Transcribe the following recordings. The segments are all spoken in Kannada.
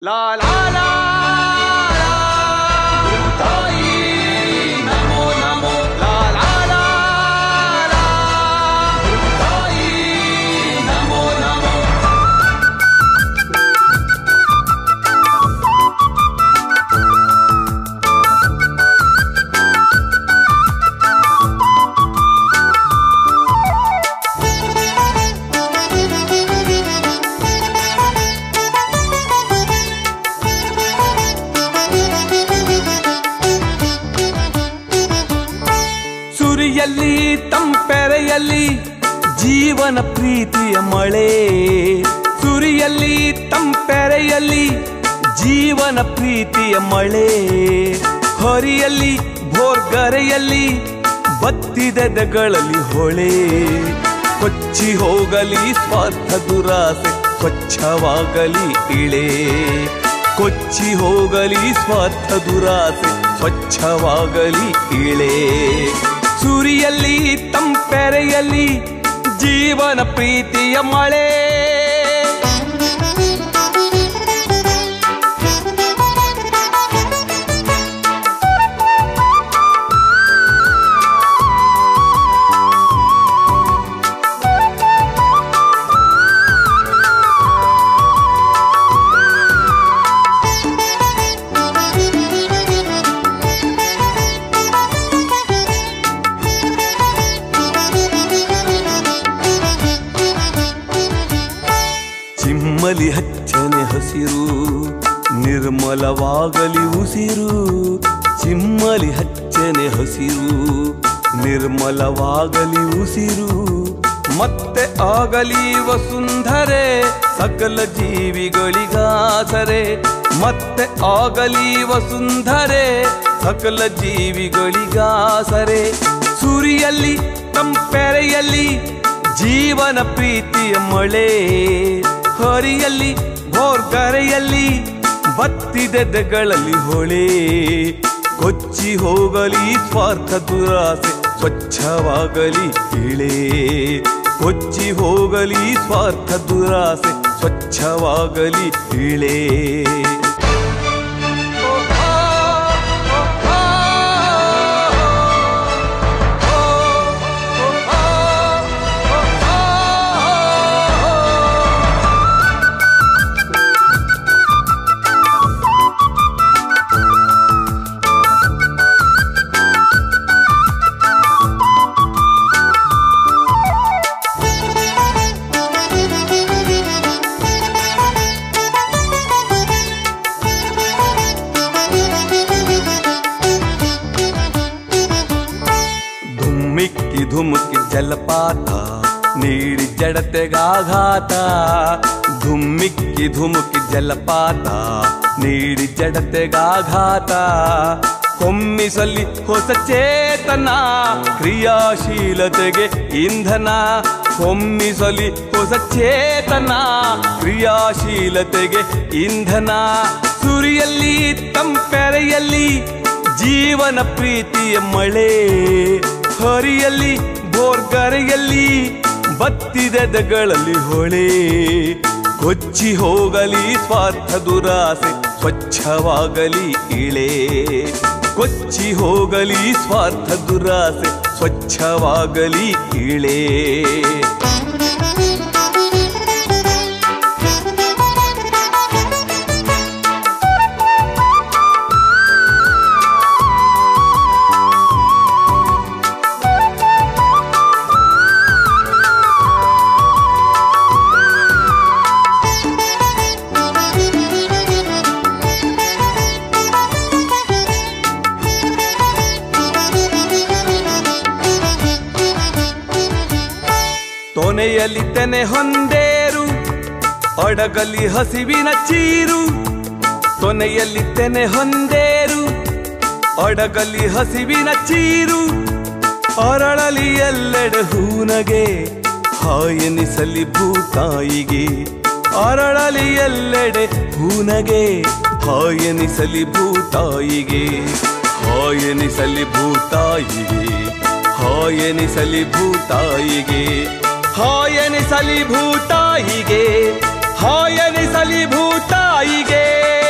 ಲಾ ಲಾ ಲಾ ಲಾ. ತಾಯಿ ನಮೋ ನಮೋ ಲಾ ಲಾ ಲಾ ಲಾ. ತಾಯಿ ನಮೋ ನಮೋ ಸುರಿಯಲ್ಲಿ ತಂಪೆರೆಯಲ್ಲಿ ಜೀವನ ಪ್ರೀತಿಯ ಮಳೆ ಸುರಿಯಲ್ಲಿ ತಂಪೆರೆಯಲ್ಲಿ ಜೀವನ ಪ್ರೀತಿಯ ಮಳೆ ಹೊರಿಯಲ್ಲಿ ಭೋರ್ಗರೆಯಲ್ಲಿ ಬತ್ತಿದೆದಗಳಲ್ಲಿ ಹೊಳೆ ಕೊಚ್ಚಿ ಹೋಗಲಿ ಸ್ವಾರ್ಥ ದುರಾಸೆ ಸ್ವಚ್ಛವಾಗಲಿ ಇಳೆ ಕೊಚ್ಚಿ ಹೋಗಲಿ ಸ್ವಾರ್ಥ ದುರಾಸೆ ಸ್ವಚ್ಛವಾಗಲಿ ಇಳೆ ಸುರಿಯಲ್ಲಿ ತಂಪೆರೆಯಲ್ಲಿ ಜೀವನ ಪ್ರೀತಿಯ ಮಳೆ ಚಿಮ್ಮಲಿ ಹಚ್ಚನೆ ಹಸಿರು ನಿರ್ಮಲವಾಗಲಿ ಉಸಿರು ಚಿಮ್ಮಲಿ ಹಚ್ಚನೆ ಹಸಿರು ನಿರ್ಮಲವಾಗಲಿ ಉಸಿರು ಮತ್ತೆ ಆಗಲಿ ವಸುಂಧರೆ ಸಕಲ ಜೀವಿಗಳಿಗಾಸರೆ ಮತ್ತೆ ಆಗಲಿ ವಸುಂಧರೆ ಸಕಲ ಜೀವಿಗಳಿಗಾಸರೆ ಸುರಿಯಲ್ಲಿ ತಂಪೆರೆಯಲ್ಲಿ ಜೀವನ ಪ್ರೀತಿಯ ಮಳೆ ಹೊರಿಯಲ್ಲಿ ಭೋರ್ಗರೆಯಲ್ಲಿ ಬತ್ತಿದೆದಗಳಲ್ಲಿ ಹೊಳೆ ಕೊಚ್ಚಿ ಹೋಗಲಿ ಸ್ವಾರ್ಥ ದುರಾಸೆ ಸ್ವಚ್ಛವಾಗಲಿ ಇಳೆ ಕೊಚ್ಚಿ ಹೋಗಲಿ ಸ್ವಾರ್ಥ ದುರಾಸೆ ಸ್ವಚ್ಛವಾಗಲಿ ಇಳೆ ಧುಮ್ಮಿಕ್ಕಿ ಧುಮುಕಿ ಜಲಪಾತ ನೀಡಿ ಜಡತೆಗಾಘಾತ ಧುಮ್ಮಿಕ್ಕಿ ಧುಮುಕಿ ಜಲಪಾತ ನೀಡಿ ಜಡತೆಗಾಘಾತ ಹೊಮ್ಮಿಸಲಿ ಹೊಸ ಚೇತನ ಕ್ರಿಯಾಶೀಲತೆಗೆ ಇಂಧನ ಹೊಮ್ಮಿಸಲಿ ಹೊಸ ಚೇತನ ಕ್ರಿಯಾಶೀಲತೆಗೆ ಇಂಧನ ಸುರಿಯಲ್ಲಿ ತಂಪೆರೆಯಲ್ಲಿ ಜೀವನ ಪ್ರೀತಿಯ ಮಳೆ ಹರಿಯಲ್ಲಿ ಬೋರ್ಗರೆಯಲ್ಲಿ ಬತ್ತಿದೆದಗಳಲ್ಲಿ ಹೊಳೆ ಕೊಚ್ಚಿ ಹೋಗಲಿ ಸ್ವಾರ್ಥ ದುರಾಸೆ ಸ್ವಚ್ಛವಾಗಲಿ ಇಳೆ ಕೊಚ್ಚಿ ಹೋಗಲಿ ಸ್ವಾರ್ಥ ದುರಾಸೆ ಸ್ವಚ್ಛವಾಗಲಿ ಇಳೆ ತೊನೆಯಲ್ಲಿ ತೆನೆ ಹೊಂದೇರು ಅಡಗಲಿ ಹಸಿವಿನ ಚೀರು ತೊನೆಯಲ್ಲಿ ತೆನೆ ಹೊಂದೇರು ಅಡಗಲಿ ಹಸಿವಿನ ಚೀರು ಅರಳಲಿ ಎಲ್ಲೆಡೆ ಹೂನಗೆ ಹಾಯನಿಸಲಿ ಭೂತಾಯಿಗೆ ಅರಳಲಿ ಎಲ್ಲೆಡೆ ಹೂನಗೆ ಹಾಯನಿಸಲಿ ಭೂತಾಯಿಗೆ ಹಾಯನಿಸಲಿ ಭೂತಾಯಿಗೆ ಹಾಯನಿಸಲಿ ಭೂತಾಯಿಗೆ ಹಾಯನಿಸಲಿ ಭೂತಾಯಿಗೆ ಹಾಯನಿಸಲಿ ಭೂತಾಯಿಗೆ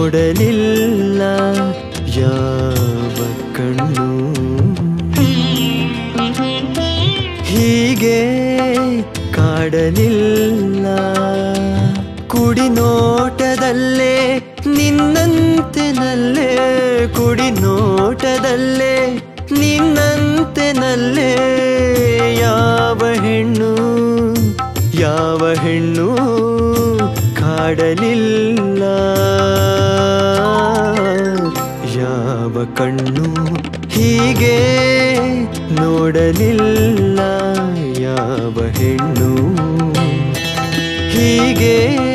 ನೋಡಲಿಲ್ಲ ಯಾವ ಕಣ್ಣು ಹೀಗೆ ಕಾಡಲಿಲ್ಲ ಕುಡಿ ನೋಟದಲ್ಲೇ ನಿನ್ನಂತೆ ನಲ್ಲೇ ಕುಡಿ ನೋಟದಲ್ಲೇ ನಿನ್ನಂತೆ ನಲ್ಲೇ ಯಾವ ಹೆಣ್ಣು ಯಾವ ಹೆಣ್ಣು ಕಾಡಲಿಲ್ಲ ಯಾವ ಕಣ್ಣು ಹೀಗೆ ನೋಡಲಿಲ್ಲ ಯಾವ ಹೆಣ್ಣು ಹೀಗೆ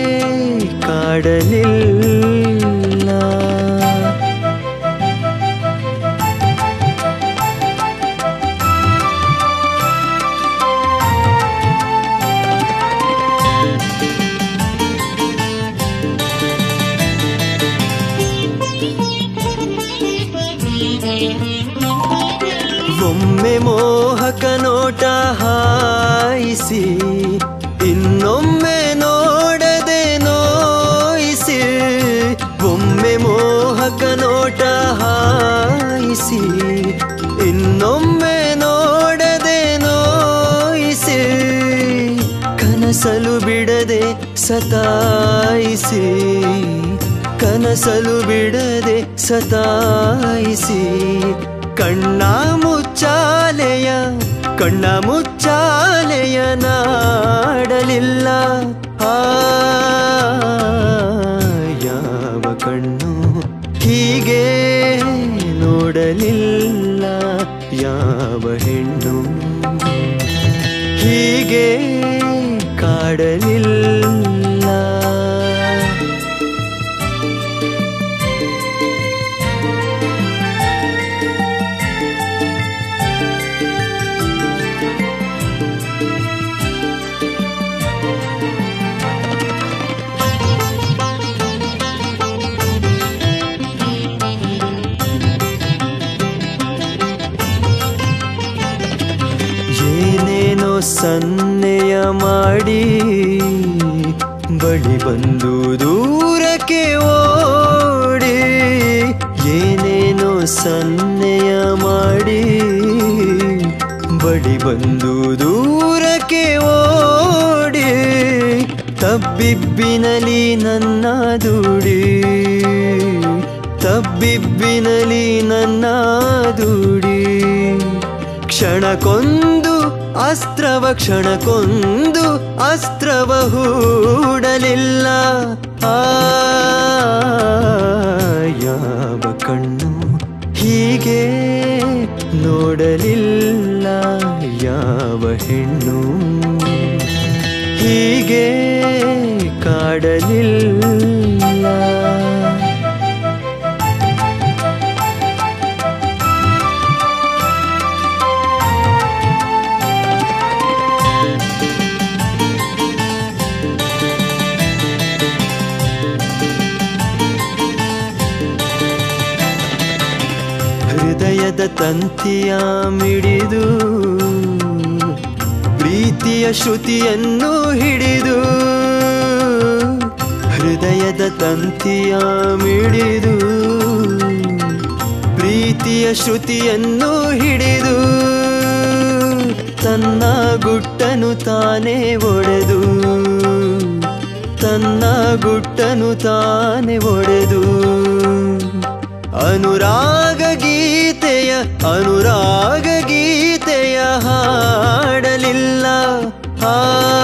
ಕಾಡಲಿಲ್ಲ ಒಮ್ಮೆ ಮೋಹಕ ನೋಟ ಹಾಯಿಸಿ ಇನ್ನೊಮ್ಮೆ ನೋಡದೆ ನೋಯಿಸಿ ಒಮ್ಮೆ ಮೋಹಕ ನೋಟ ಹಾಯಿಸಿ ಇನ್ನೊಮ್ಮೆ ನೋಡದೆ ನೋಯಿಸಿ ಕನಸಲು ಬಿಡದೆ ಸತಾಯಿಸಿ ಕನಸಲು ಬಿಡದೆ ಸತಾಯಿಸಿ ಕಣ್ಣ ಮುಚ್ಚಾಲೆಯ ಕಣ್ಣ ಮುಚ್ಚಾಲೆಯ ನಾಡಲಿಲ್ಲ ಆ ಯಾವ ಕಣ್ಣು ಹೀಗೆ ನೋಡಲಿಲ್ಲ ಯಾವ ಹೆಣ್ಣು ಹೀಗೆ ಕಾಡಲಿಲ್ಲ ಏನೇನೋ ಸನ್ನೆಯ ಮಾಡಿ ಬಳಿ ಬಂದು ದೂರಕ್ಕೆ ಓಡಿ ಏನೇನೋ ಸನ್ನೆಯ ಮಾಡಿ ಬಳಿ ಬಂದು ದೂರಕ್ಕೆ ಓಡಿ ತಬ್ಬಿಬ್ಬಿನಲಿ ನನ್ನ ದುಡಿ ತಬ್ಬಿಬ್ಬಿನಲಿ ನನ್ನ ದುಡಿ ಕ್ಷಣಕ್ಕೊಂದು ಅಸ್ತ್ರವ ಕ್ಷಣಕ್ಕೊಂದು ಅಸ್ತ್ರವ ಹೂಡಲಿಲ್ಲ ಆ ಯಾವ ಕಣ್ಣು ಹೀಗೆ ನೋಡಲಿಲ್ಲ ಯಾವ ಹೆಣ್ಣು ಹೀಗೆ ಕಾಡಲಿಲ್ಲ ಹೃದಯದ ತಂತಿಯ ಮಿಡಿದು ಪ್ರೀತಿಯ ಶ್ರುತಿಯನ್ನು ಹಿಡಿದು ಹೃದಯದ ತಂತಿಯ ಮಿಡಿದು ಪ್ರೀತಿಯ ಶ್ರುತಿಯನ್ನು ಹಿಡಿದು ತನ್ನ ಗುಟ್ಟನು ತಾನೇ ಒಡೆದು ತನ್ನ ಗುಟ್ಟನು ತಾನೇ ಒಡೆದು ಅನುರಾಗ ಗೀತೆಯ ಅನುರಾಗ ಗೀತೆಯ ಹಾಡಲಿಲ್ಲ ಆ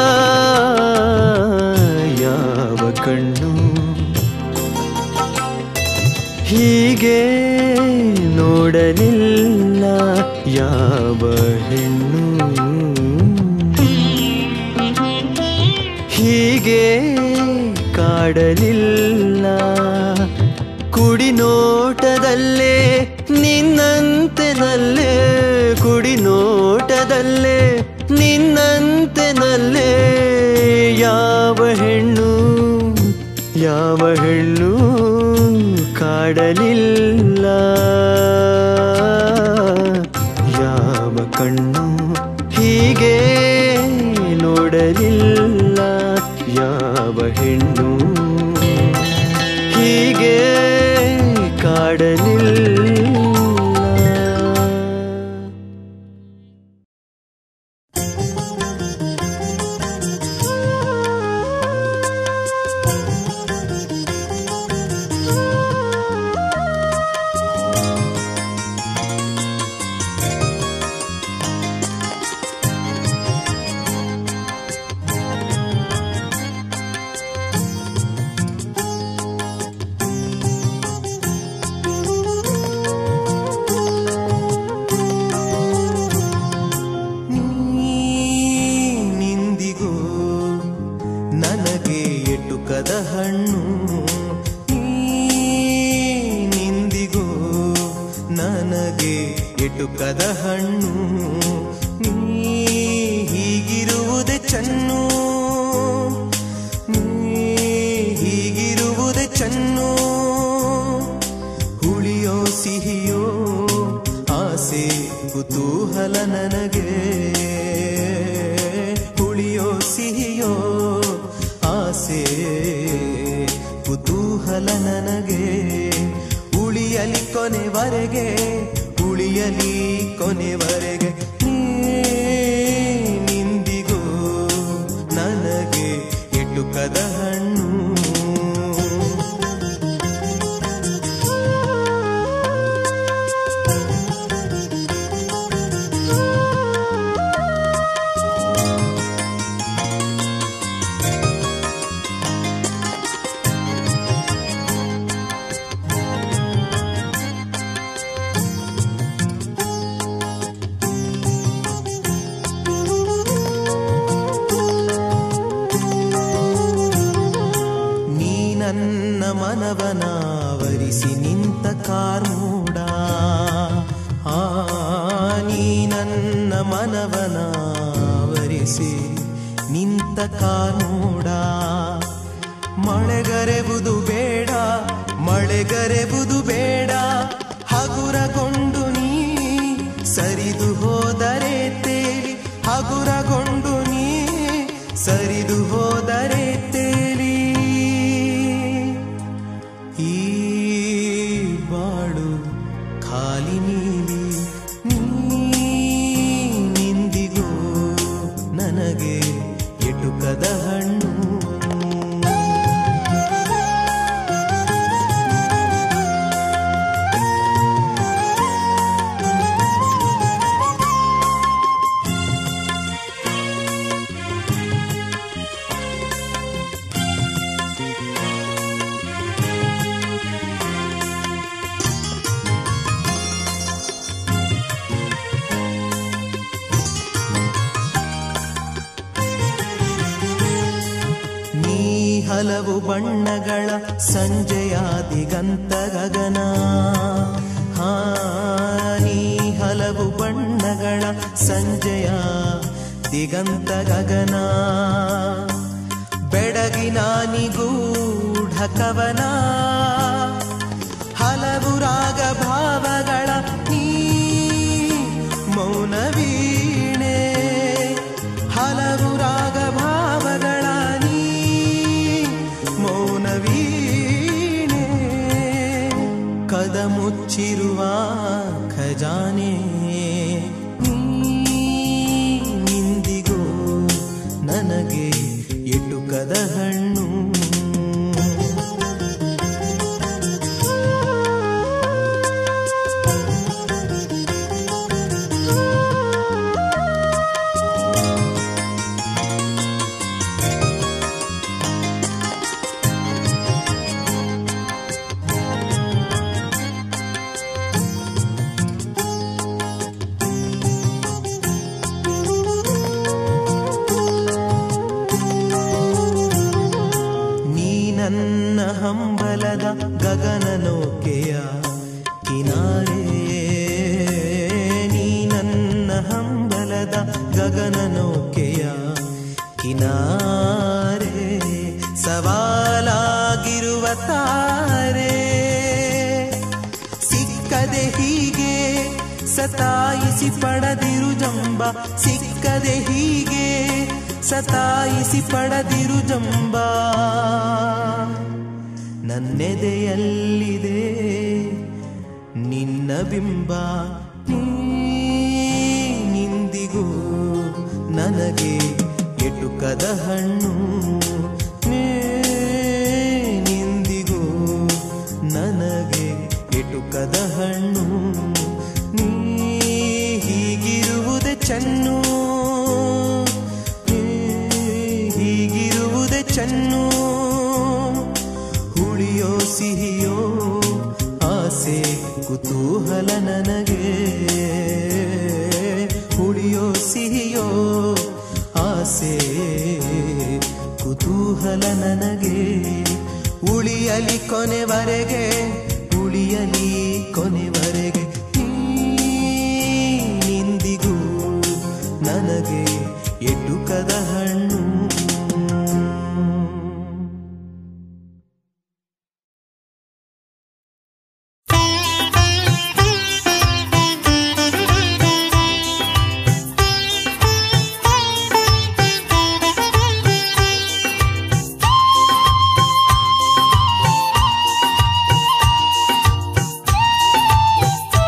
ಯಾವ ಕಣ್ಣು ಹೀಗೆ ನೋಡಲಿಲ್ಲ ಯಾವ ಹೆಣ್ಣು ಹೀಗೆ ಕಾಡಲಿಲ್ಲ ಕುಡಿ ನೋಟದಲ್ಲೇ ನಿನ್ನಂತೆ ನಲ್ಲೇ ಕುಡಿ ನೋಟದಲ್ಲೇ ನಿನ್ನಂತೆ ನಲ್ಲೇ ಯಾವ ಹೆಣ್ಣು ಯಾವ ಹೆಣ್ಣು ಕಾಡಲಿಲ್ಲ ಯಾವ ಕಣ್ಣು ಹೀಗೆ ನೋಡಲಿಲ್ಲ ಯಾವ ಹೆಣ್ಣು ಹೀಗೆ ಹಣ್ಣು ನೀನಿಂದಿಗೂ ನನಗೆ ಎಟುಕದ ಹಣ್ಣು ನೀ ಹೀಗಿರುವುದೇ ಚನ್ನು ನೀ ಹೀಗಿರುವುದೇ ಚನ್ನು ಹುಳಿಯೋ ಸಿಹಿಯೋ ಆಸೆ ಕುತೂಹಲ ನನಗೆ ಹುಳಿಯೋ ಸಿಹಿಯೋ ಆಸೆ ಕುತೂಹಲ ನನಗೆ ಉಳಿಯಲಿ ಕೊನೆವರೆಗೆ ಉಳಿಯಲಿ ಕೊನೆವರೆಗೆ ನಿಂದಿಗೂ ನನಗೆ ಎಟುಕದ ಹಣ್ಣು ನೀ ನನ್ನ ಮನವನಾವರಿಸಿ ನಿಂತ ಕಾರ್ಮೂಡ ಆ ನೀ ನನ್ನ ಮನವನಾವರಿಸಿ ನಿಂತ ಕಾರ್ಮೂಡ ಮಳೆಗರೆಬುದು ಬೇಡ ಮಳೆಗರೆಬುದು ಬೇಡ ಹಗುರಗೊಂಡು ನೀ ಸರಿದು ಹೋದರೆ ತೇಲಿ ಹಗುರಗೊಂಡು ನೀ ಸರಿದು ಹೋದರೆ ತೇಲಿ ಈ ಬಾಳು ಖಾಲಿ ನೀಲಿ ನಿಂದಿಗೂ ನನಗೆ ಎಟುಕದ ಹಣ್ಣು ನೀ ಹಲವು ಬಣ್ಣಗಳ ಸಂಜೆಯ ದಿಗಂತ ಗಗನ ಹಾ ನೀ ಹಲವು ಬಣ್ಣಗಳ ಸಂಜೆಯ ದಿಗಂತ ಗಗನ ಬೆಡಗಿನ ನಿಗೂಢ ಕವನ ಹಲವು ರಾಗ ಭಾವಗಳ ನೀ ಮೌನ ವೀಣೆ ಹಲವು ರಾಗ ಭಾವಗಳ ನೀ ಮೌನ ವೀಣೆ ಕದ ಮುಚ್ಚಿರುವ ಖಜಾನೆ ನಿಂದಿಗೂ ನನಗೆ ಎಟುಕದ ಹಣ್ಣು ನೀ ನನ್ನ ಹಂಬಲದ ಗಗನ ನೌಕೆಯ ಕಿನಾರೆ ನೀ ನನ್ನ ಹಂಬಲದ ಗಗನ ನೌಕೆಯ ಕಿನಾರೆ ಸವಾಲಾಗಿರುವ ತಾರೆ ಸಿಕ್ಕದೆ ಹೀಗೆ ಸತಾಯಿಸಿ ಪಡೆದಿರು ಜಂಬ ಸಿಕ್ಕದೆ ಹೀಗೆ ಸತಾಯಿಸಿ ಪಡೆದಿರು ಜಂಬ ನನ್ನೆದೆಯಲ್ಲಿದೆ ನಿನ್ನ ಬಿಂಬ ನಿಂದಿಗೂ ನನಗೆ ಎಟುಕದ ಹಣ್ಣು ನೀ ನಿಂದಿಗೂ ನನಗೆ ಎಟುಕದ ಹಣ್ಣು ನೀ ಹೀಗಿರುವುದೇ ಚನ್ನು ನೀ ಹೀಗಿರುವುದೇ ಚನ್ನು ಹುಳಿಯೋ ಸಿಹಿಯೋ ಆಸೆ ಕುತೂಹಲ ನನಗೆ ಹುಳಿಯೋ ಸಿಹಿಯೋ ಆಸೆ ಕುತೂಹಲ ನನಗೆ ಉಳಿಯಲಿ ಕೊನೆವರೆಗೆ ಉಳಿಯಲಿ ಕೊನೆವರೆಗೆ ನಿಂದಿಗೂ ನನಗೆ ಎಟುಕದ ಹಣ್ಣು Thank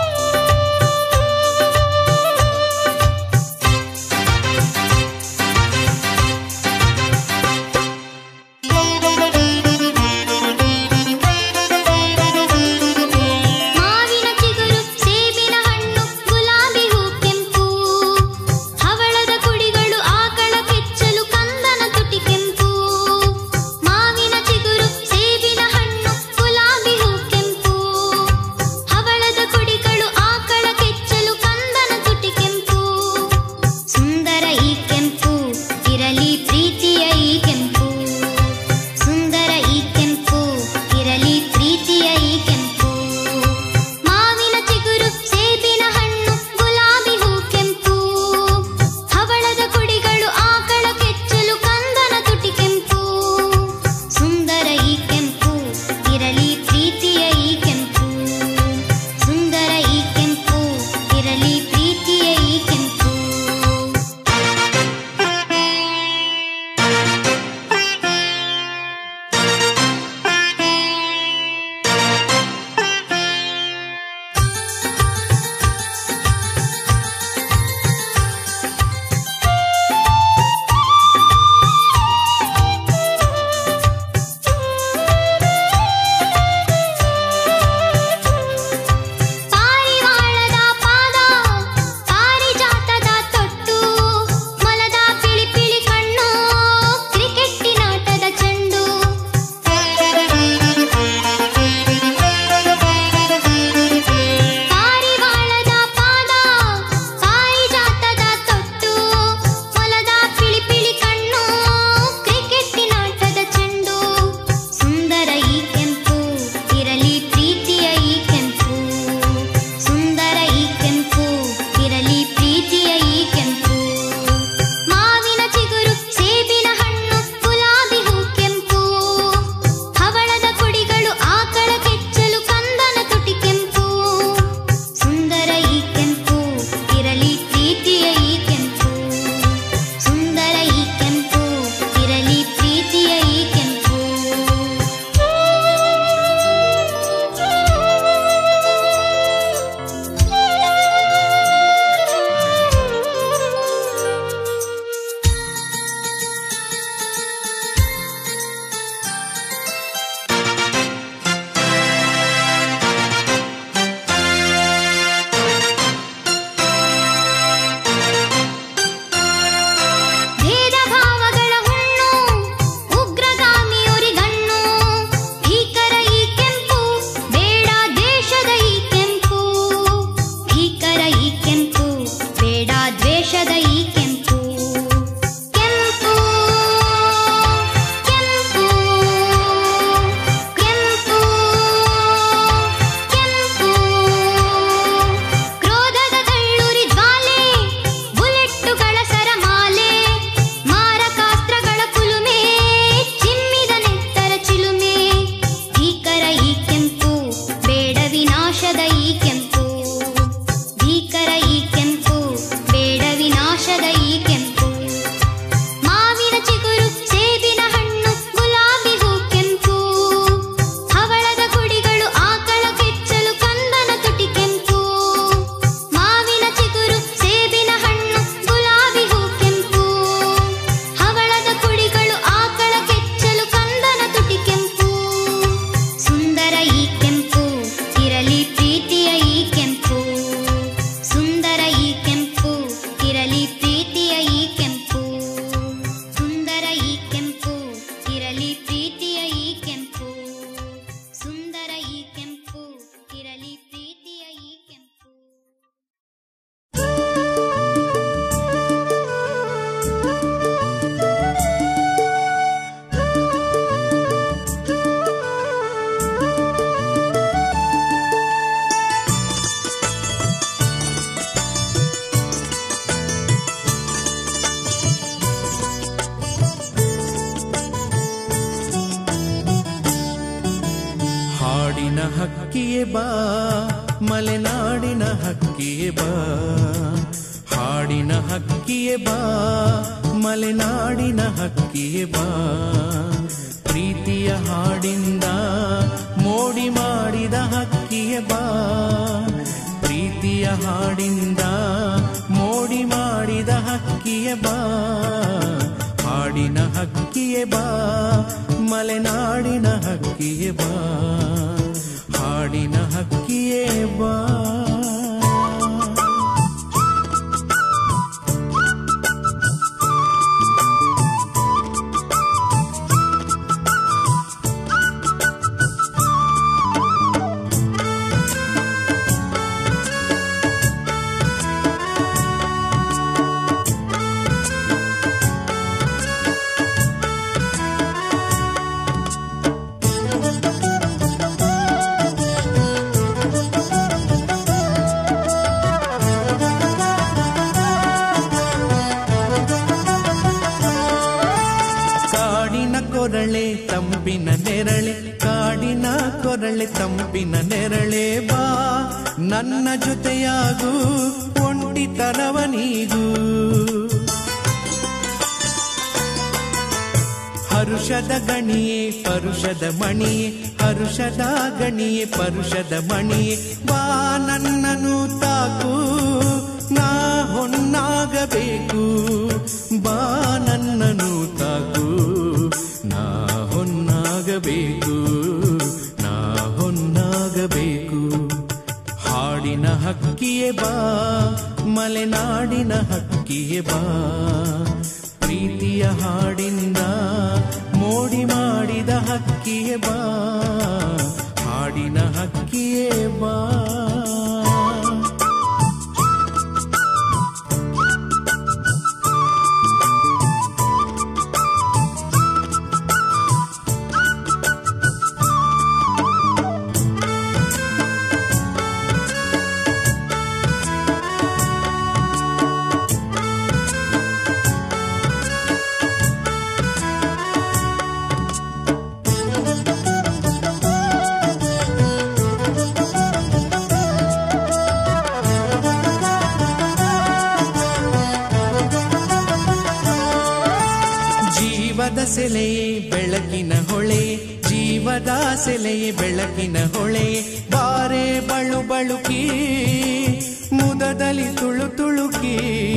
ಹಕ್ಕಿಯೇ ಬಾ ಮಲೆನಾಡಿನ ಹಕ್ಕಿಯೇ ಬಾ ಹಾಡಿನ ಹಕ್ಕಿಯೇ ಬಾ ಮಲೆನಾಡಿನ ಹಕ್ಕಿಯೇ ಬಾ ಪ್ರೀತಿಯ ಹಾಡಿಂದ ಮೋಡಿ ಮಾಡಿದ ಹಕ್ಕಿಯೇ ಬಾ ಪ್ರೀತಿಯ ಹಾಡಿಂದ ಮೋಡಿ ಮಾಡಿದ ಹಕ್ಕಿಯೇ ಬಾ ಹಾಡಿನ ಹಕ್ಕಿಯೇ ಬಾ ಮಲೆನಾಡಿನ ಹಕ್ಕಿಯೇ ಬಾ ಹಾಡಿನ ಹಕ್ಕಿಯೇ ಬಾ ಕಾಡಿನ ಕೊರಳೆ ತಂಪಿನ ನೆರಳೆ ಕಾಡಿನ ಕೊರಳೆ ತಂಪಿನ ನೆರಳೆ ಬಾ ನನ್ನ ಜೊತೆಯಾಗು ಒಂಟಿತನವ ನೀಗೂ ಹರುಷದ ಗಣಿಯೇ ಪರುಷದ ಮಣಿಯೇ ಹರುಷದ ಗಣಿಯೇ ಪರುಷದ ಮಣಿಯೇ ಬಾ ನನ್ನನು ತಾಕು ನಾ ಹೊನ್ನಾಗಬೇಕು ಬಾ ನನ್ನನು ತಾಕು ನಾ ಹೊನ್ನಾಗಬೇಕು ನಾ ಹೊನ್ನಾಗಬೇಕು ಹಾಡಿನ ಹಕ್ಕಿಯೇ ಬಾ ಮಲೆನಾಡಿನ ಹಕ್ಕಿಯೇ ಬಾ ಪ್ರೀತಿಯ ಹಾಡಿಂದ ಮೋಡಿ ಮಾಡಿದ ಹಕ್ಕಿಯೇ ಬಾ ಹಾಡಿನ ಹಕ್ಕಿಯೇ ಬಾ ಜೀವದ ಸೆಲೆಯೇ ಬೆಳಕಿನ ಹೊಳೆ ಜೀವದ ಸೆಲೆಯೇ ಬೆಳಕಿನ ಹೊಳೆ ಬಾರೆ ಬಳು ಬಳುಕಿ ಮುದದಲ್ಲಿ ತುಳು ತುಳುಕಿ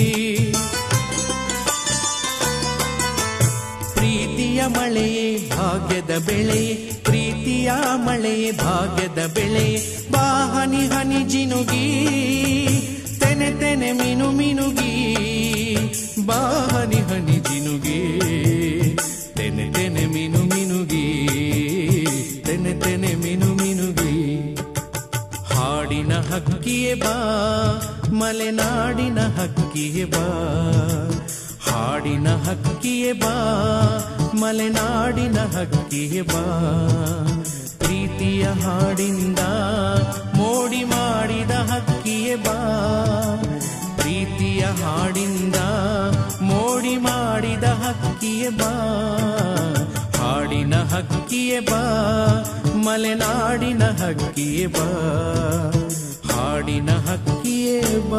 ಪ್ರೀತಿಯ ಮಳೆಯೇ ಭಾಗ್ಯದ ಬೆಳೆ ಪ್ರೀತಿಯ ಮಳೆಯೇ ಭಾಗ್ಯದ ಬೆಳೆ ಬಾ ಹನಿ ಹನಿ ಜಿನುಗಿ ತೆನೆ ತೆನೆ ಮಿನು ಮಿನುಗಿ ಬಾ ಹನಿ ಹನಿ ಜಿನುಗಿ ತೆನೆ ತೆನೆ ಮಿನು ಮಿನುಗಿ ತೆನೆ ತೆನೆ ಮಿನು ಮಿನುಗಿ ಹಾಡಿನ ಹಕ್ಕಿಯೇ ಬಾ ಮಲೆನಾಡಿನ ಹಕ್ಕಿಯೇ ಬಾ ಹಾಡಿನ ಹಕ್ಕಿಯೇ ಬಾ ಮಲೆನಾಡಿನ ಹಕ್ಕಿಯೇ ಬಾ ಪ್ರೀತಿಯ ಹಾಡಿಂದ ಮೋಡಿ ಮಾಡಿದ ಹಕ್ಕಿಯೇ ಬಾ ಪ್ರೀತಿಯ ಹಾಡಿಂದ ಮೋಡಿ ಮಾಡಿದ ಹಕ್ಕಿಯೇ ಬಾ ಹಾಡಿನ ಹಕ್ಕಿಯೇ ಬಾ ಮಲೆನಾಡಿನ ಹಕ್ಕಿಯೇ ಬಾ ಹಾಡಿನ ಹಕ್ಕಿಯೇ ಬಾ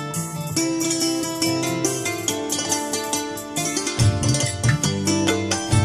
ಿ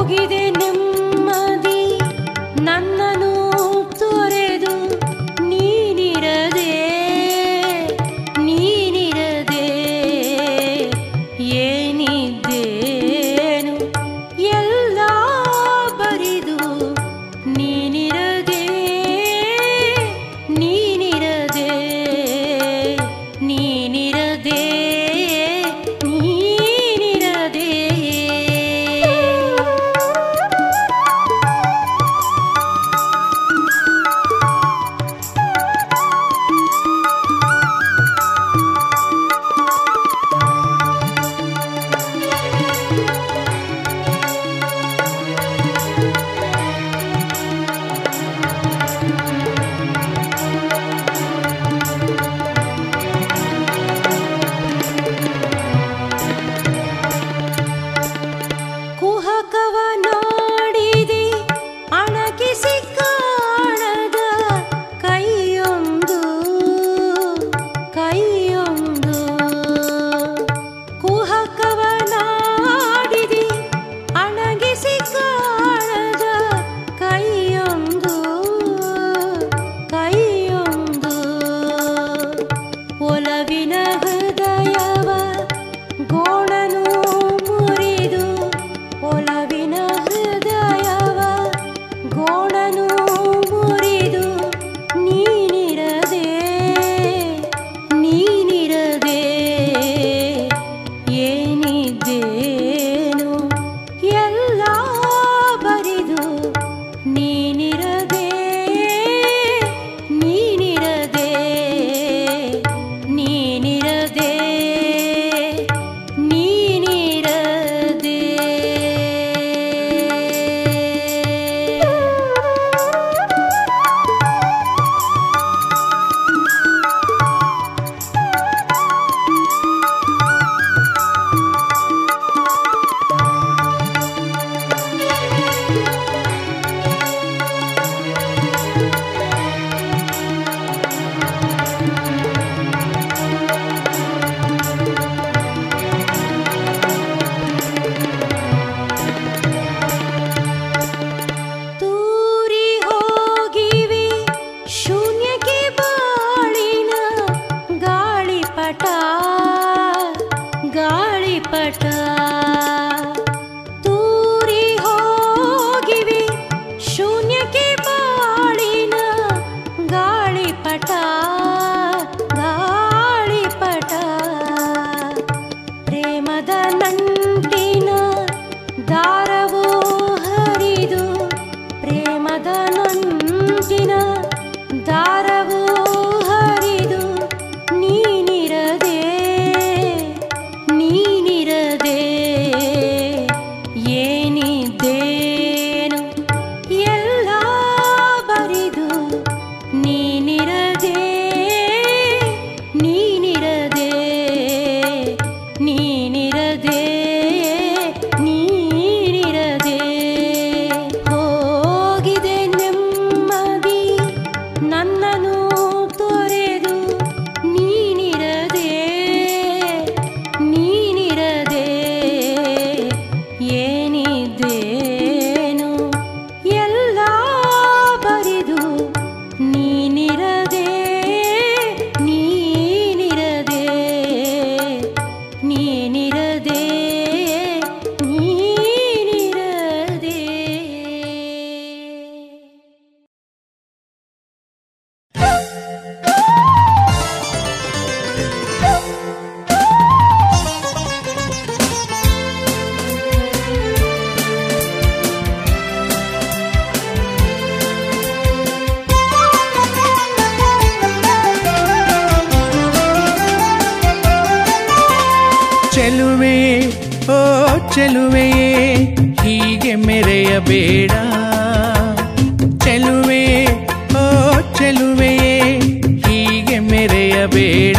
ಹೋಗಿದೆ ನೆಮ್ಮದಿ ನನ್ನನ್ನು ತೊರೆದು ನೀನಿರದೆ ನೀನಿರದೆ ಏನಿದ್ದೇನು ಎಲ್ಲ ಬರಿದು ನೀನಿರದೆ ನೀನಿರದೆ ನೀನಿರದೆ ನೀನಿರದೆ ಕುಹಕವ ನೋಡಿದೆ ಅಣಕಿಸಿ ಕಾಣದ ಕೈಯೊಂದು ಕೈಯೊಂದು ಕುಹಕವ ನಾಡಿದೆ ಅಣಗಿಸಿ ಕಾಣದ ಕೈಯೊಂದು ಕೈಯೊಂದು ಒಲವಿನ ಹೃದಯವ ಗೋಣನು ಮುರಿದು ಒಲವಿನ ಹೃದಯವ ಗೋಣನು ಮುರಿದು ನೀನಿರದೆ ನೀನಿರದೆ ಏನಿದ್ದೇನು ಎಲ್ಲ ಬರಿದು ನೀನಿರದೆ ನೀನಿರದೆ ನೀನಿರದೆ ನೀನಿರದೆ ತೂರಿ ಹೋಗಿವೆ ಶೂನ್ಯಕ್ಕೆ ಬಾಳಿನ ಗಾಳಿಪಟ ಗಾಳಿಪಟ ತೂರಿ ಹೋಗಿವೆ ಶೂನ್ಯಕ್ಕೆ ಬಾಳಿನ ಗಾಳಿಪಟ ಗಾಳಿಪಟ ಪ್ರೇಮದ ನಂಟಿನ ದಾರವೋ ಹರಿದು ಪ್ರೇಮದ ನಂಟಿನ ದಾರವೋ ಹರಿದು ನೀನಿರದೆ ನೀನಿರದೆ ಏನಿದ್ದೇನು ಎಲ್ಲ ಬರಿದು ನೀನಿರದೆ ನೀನಿರದೆ ನೀನಿರದೆ ನೀನಿರದೆ ಹೋಗಿದೆ ನೆಮ್ಮದಿ ನನ್ನನ್ನು ತೊರೆದು ನೀನಿರದೆ ನೀನಿರದೆ ಏನಿದ್ದೇನು ಎಲ್ಲ ಬರಿದು ನೀನಿರದೆ ನೀನಿರದೆ ನೀನಿರದೆ ನೀನಿರದೆ ಚೆಲುವೆ ಓ ಚೆಲುವೆಯೇ ಹೀಗೆ ಮೆರೆಯಬೇಡ ಚೆಲುವೆ ಓ ಚೆಲುವೆಯೇ ಹೀಗೆ ಮೆರೆಯಬೇಡ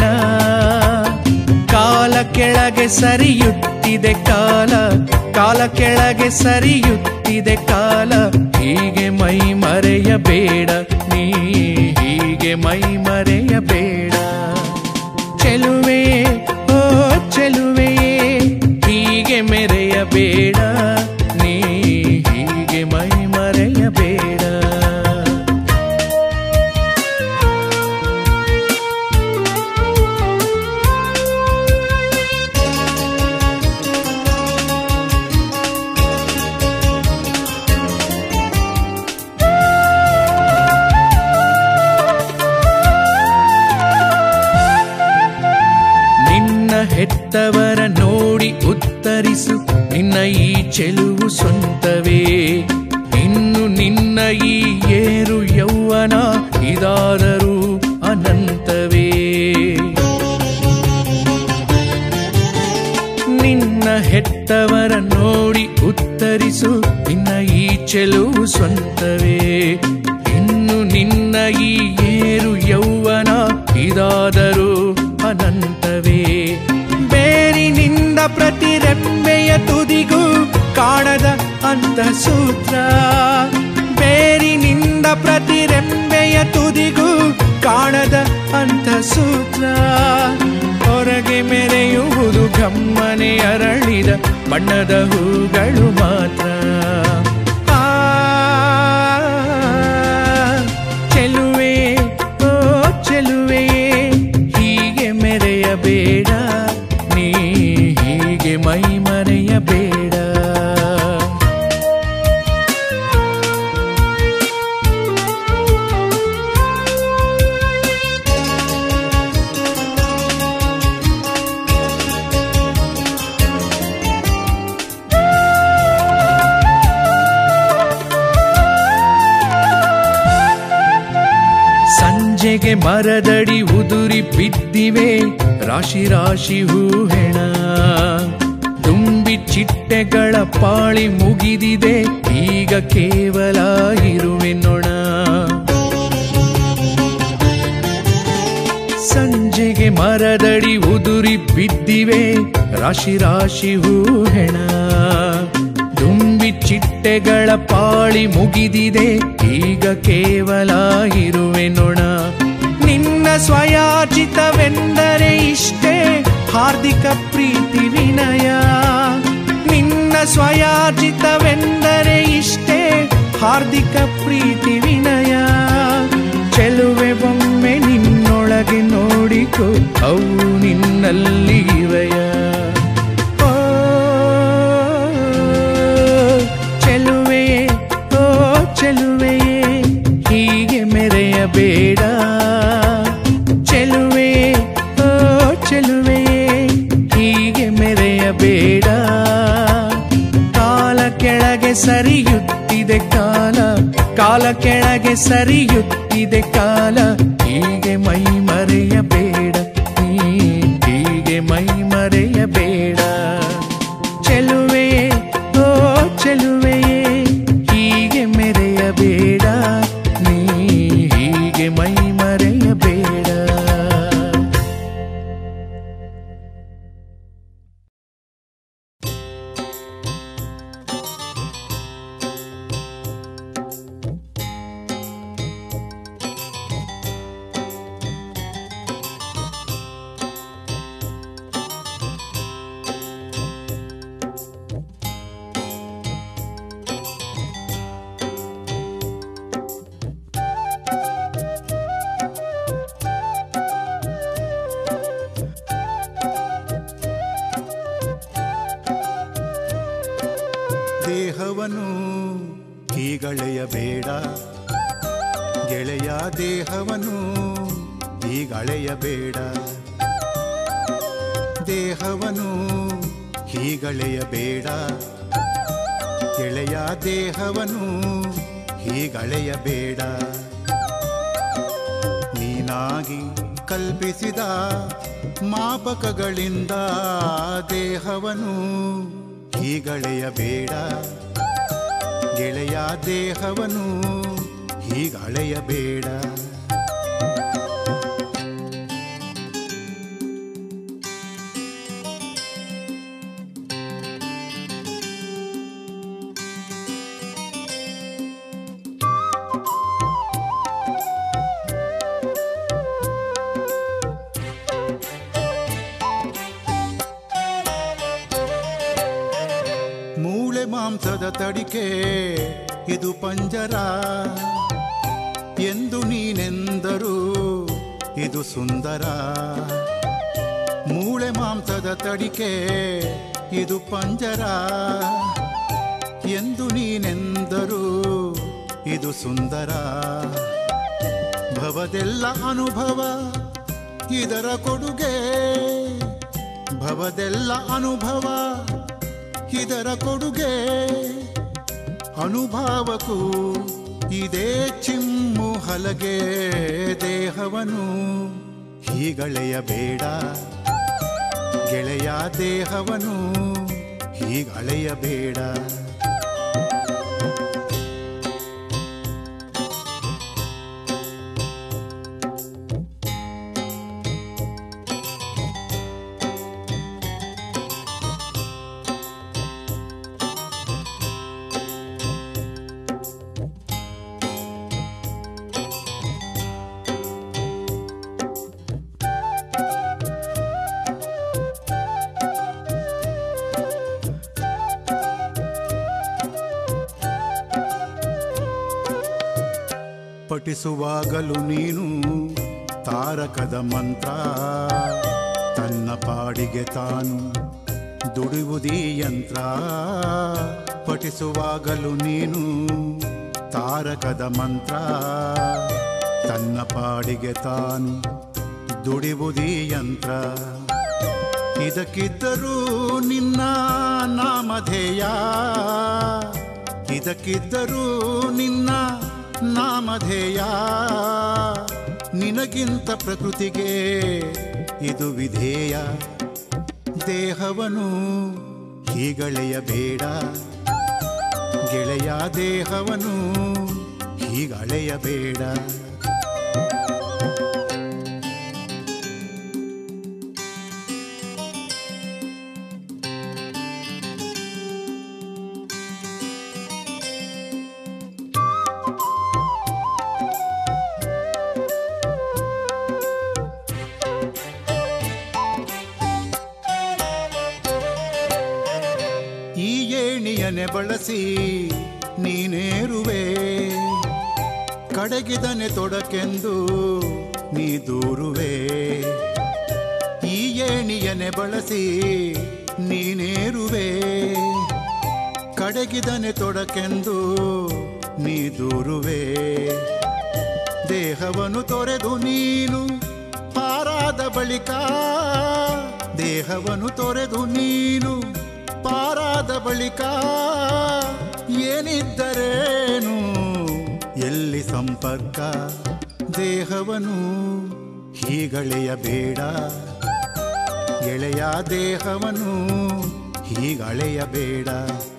ಕಾಲ ಕೆಳಗೆ ಸರಿಯುತ್ತಿದೆ ಕಾಲ ಕಾಲ ಕೆಳಗೆ ಸರಿಯುತ್ತಿದೆ ಕಾಲ ಹೀಗೆ ಮೈ ಮರೆಯಬೇಡ ನೀ ಹೀಗೆ ಮೈ ಮರೆಯಬೇಡ ಚೆಲುವೆ ಓ ಚೆಲುವೆಯೇ ಹೀಗೆ ಮೆರೆಯಬೇಡ ನೀ ಹೆತ್ತವರ ನೋಡಿ ಉತ್ತರಿಸು ನಿನ್ನ ಈ ಚೆಲುವು ಸ್ವಂತವೇ ಇನ್ನು ನಿನ್ನ ಈ ಏರು ಯೌವನ ಇದಾದರೂ ಅನಂತವೇ ನಿನ್ನ ಹೆತ್ತವರ ನೋಡಿ ಉತ್ತರಿಸು ನಿನ್ನ ಈ ಚೆಲುವು ಸ್ವಂತವೇ ಇನ್ನು ನಿನ್ನ ಈ ಏರು ಯೌವನ ಇದಾದರೂ ಅನಂತವೇ ಬೇರಿನಿಂದ ಪ್ರತಿ ರೆಂಬೆಯ ತುದಿಗೂ ಕಾಣದ ಅಂತ ಸೂತ್ರ ಬೇರಿನಿಂದ ಪ್ರತಿ ರೆಂಬೆಯ ತುದಿಗೂ ಕಾಣದ ಅಂತ ಸೂತ್ರ ಹೊರಗೆ ಮೆರೆಯುವುದು ಗಮ್ಮನೆ ಅರಳಿದ ಬಣ್ಣದ ಹೂಗಳು ಮಾತ್ರ ಆ, ಚೆಲುವೆ ಓ ಚೆಲುವೆ ಹೀಗೆ ಮೆರೆಯಬೇಡ ನೀ ಹೀಗೆ ಮೈ ಮರೆಯಬೇಡ ಸಂಜೆಗೆ ಮರದಡಿ ಉದುರಿ ಬಿದ್ದಿವೆ ರಾಶಿ ರಾಶಿ ಹೂಹೆಣ ತುಂಬಿ ಚಿಟ್ಟೆಗಳ ಪಾಳಿ ಮುಗಿದಿದೆ ಈಗ ಕೇವಲ ಇರುವೆ ನೊಣ ಸಂಜೆಗೆ ಮರದಡಿ ಉದುರಿ ಬಿದ್ದಿವೆ ರಾಶಿ ರಾಶಿ ಹೂಹೆಣ ತುಂಬಿ ಚಿಟ್ಟೆಗಳ ಪಾಳಿ ಮುಗಿದಿದೆ ಈಗ ಕೇವಲ ಇರುವೆ ನೊಣ ನಿನ್ನ ಸ್ವಯಾಚಿತವೆಂದರೆ ಇಷ್ಟೇ ಹಾರ್ದಿಕ ಪ್ರೀತಿ ವಿನಯ ನಿನ್ನ ಸ್ವಯಾಚಿತವೆಂದರೆ ಇಷ್ಟೇ ಹಾರ್ದಿಕ ಪ್ರೀತಿ ವಿನಯ ಚೆಲುವೆ ಒಮ್ಮೆ ನಿನ್ನೊಳಗೆ ನೋಡಿಕೊ ಅವು ನಿನ್ನಲ್ಲಿ ಇವೆಯ ಓ ಚೆಲುವೆಯೇ ಓ ಚೆಲುವೆಯೇ ಹೀಗೆ ಮೆರೆಯಬೇಡ ಚೆಲುವೆಯೇ ಓ ಚೆಲುವೆಯೇ ಹೀಗೆ ಮೆರೆಯಬೇಡ ಕಾಲ ಕೆಳಗೆ ಸರಿಯುತ್ತಿದೆ ಕಾಲ ಕಾಲ ಕೆಳಗೆ ಸರಿಯುತ್ತಿದೆ ಕಾಲ ಹೀಗೆ ಮೈ ಮರೆಯಬೇಡ ನೀ ಹೀಗೆ ಮೈ ಮರೆಯಬೇಡ ಚೆಲುವೆಯೇ ಓ ಚೆಲುವೆಯೇ ಹೀಗೆ ಮೆರೆಯಬೇಡ ನೀ ಹೀಗೆ ಮೈ ಮರೆಯಬೇಡ ದೇಹವನ್ನು ಹೀಗಳೆಯಬೇಡ ಗೆಳೆಯ ದೇಹವನ್ನು ಹೀಗಳೆಯಬೇಡ ದೇಹವನ್ನು ಹೀಗಳೆಯಬೇಡ ಗೆಳೆಯ ದೇಹವನ್ನು ಹೀಗಳೆಯಬೇಡ ನೀನಾಗಿ ಕಲ್ಪಿಸಿದ ಮಾಪಕಗಳಿಂದ ದೇಹವನ್ನು ಹೀಗಳೆಯಬೇಡ ಗೆಳೆಯ ದೇಹವನ್ನು ಹೀಗಳೆಯಬೇಡ ಮೂಳೆ ಮಾಂಸದ ತಡಿಕೆ ಇದು ಪಂಜರ ಎಂದು ನೀನೆಂದರು ಇದು ಸುಂದರ ಮೂಳೆ ಮಾಂಸದ ತಡಿಕೆ ಇದು ಪಂಜರ ಎಂದು ನೀನೆಂದರು ಇದು ಸುಂದರ ಭವದೆಲ್ಲ ಅನುಭವ ಇದರ ಕೊಡುಗೆ ಭವದೆಲ್ಲ ಅನುಭವ ಇದರ ಕೊಡುಗೆ ಅನುಭಾವಕ್ಕೂ ಇದೇ ಚಿಮ್ಮು ಹಲಗೆ ದೇಹವನು ಹೀಗಳೆಯಬೇಡ ಗೆಳೆಯ ದೇಹವನು ಹೀಗಳೆಯಬೇಡ ಪಠಿಸುವಾಗಲು ನೀನು ತಾರಕದ ಮಂತ್ರ ತನ್ನ ಪಾಡಿಗೆ ತಾನು ದುಡಿಯುವುದೀ ಯಂತ್ರ ಪಠಿಸುವಾಗಲು ನೀನು ತಾರಕದ ಮಂತ್ರ ತನ್ನ ಪಾಡಿಗೆ ತಾನು ದುಡಿಯುವುದೀ ಯಂತ್ರ ಇದಕ್ಕಿದ್ದರೂ ನಿನ್ನ ನಾಮಧೇಯ ಇದಕ್ಕಿದ್ದರೂ ನಿನ್ನ ನಾಮಧೇಯ ನಿನಗಿಂತ ಪ್ರಕೃತಿಗೆ ಇದು ವಿಧೇಯ ದೇಹವನು ಹೀಗಳೆಯಬೇಡ ಗೆಳೆಯ ದೇಹವನು ಹೀಗಳೆಯಬೇಡ ಈ ಏಣಿಯನೆ ಬಳಸಿ ನೀನೇರುವೆ ಕಡೆಗಿದನೆ ತೊಡಕೆಂದು ನೀ ದೂರುವೆ ಈ ಏಣಿಯನೆ ಬಳಸಿ ನೀನೇರುವೆ ಕಡೆಗಿದನೆ ತೊಡಕೆಂದು ನೀ ದೂರುವೆ ದೇಹವನ್ನು ತೊರೆದು ನೀನು ಪಾರಾದ ಬಳಿಕ ದೇಹವನ್ನು ತೊರೆದು ನೀನು ಪಾರಾದ ಬಳಿಕ ಏನಿದ್ದರೇನು ಎಲ್ಲಿ ಸಂಪರ್ಕ ದೇಹವನ್ನು ಹೀಗಳೆಯಬೇಡ ಗೆಳೆಯ ದೇಹವನ್ನು ಹೀಗಳೆಯಬೇಡ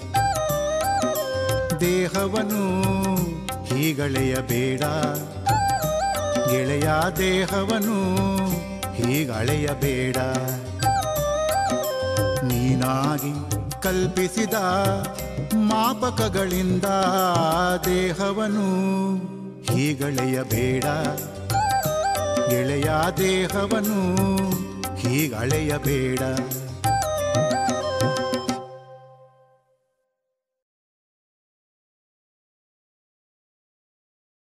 ದೇಹವನ್ನು ಹೀಗಳೆಯಬೇಡ ಗೆಳೆಯ ದೇಹವನ್ನು ಹೀಗಳೆಯಬೇಡ ನೀನಾಗಿ ಕಲ್ಪಿಸಿದ ಮಾಪಕಗಳಿಂದ ದೇಹವನ್ನು ಹೀಗಳೆಯಬೇಡ ಗೆಳೆಯ ದೇಹವನ್ನು ಹೀಗಳೆಯಬೇಡ